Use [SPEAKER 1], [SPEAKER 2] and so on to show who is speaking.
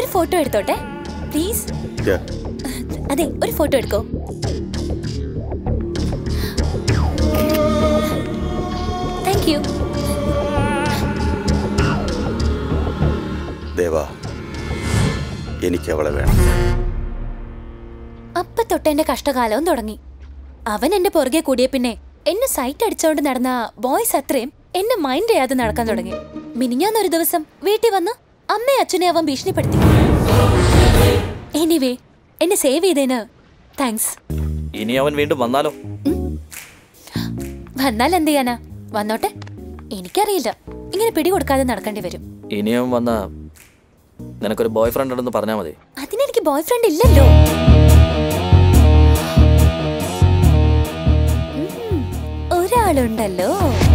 [SPEAKER 1] Photo എടുത്തോട്ടെ please
[SPEAKER 2] Yeah.
[SPEAKER 1] അതെ ഒരു ഫോട്ടോ എടുക്കോ താങ്ക് യു
[SPEAKER 2] ദേവാ എനിക്ക് അവളെ വേണം
[SPEAKER 1] അപ്പൊ തൊട്ട് എന്റെ കഷ്ടകാലവും തുടങ്ങി അവൻ എന്റെ പുറകെ കൂടിയ പിന്നെ എന്നെ സൈറ്റ് അടിച്ചോണ്ട് നടന്ന ബോയ്സ് അത്രയും എന്നെ മൈൻഡ് ചെയ്യാതെ നടക്കാൻ തുടങ്ങി മിനിഞ്ഞാന്നൊരു ദിവസം വീട്ടിൽ വന്ന് അമ്മയും അച്ഛനെ അവൻ ഭീഷണിപ്പെടുത്തി എനിവേ എന്നെ സേവ് ചെയ്തേന് താങ്ക്സ്
[SPEAKER 3] ഇനി അവൻ വീണ്ടും വന്നാലോ
[SPEAKER 1] വന്നാൽ എന്ത് ചെയ്യാനാ വന്നോട്ടെ എനിക്കറിയില്ല ഇങ്ങനെ പിടികൊടുക്കാതെ നടക്കേണ്ടി വരും
[SPEAKER 3] ഇനി അവൻ വന്ന നിനക്കൊരു ബോയ് ഫ്രണ്ട് ഉണ്ടെന്ന് പറഞ്ഞാൽ മതി
[SPEAKER 1] അതിനെനിക്ക് ബോയ് ഫ്രണ്ട് ഇല്ലല്ലോ ഉം, ഒരാളുണ്ടല്ലോ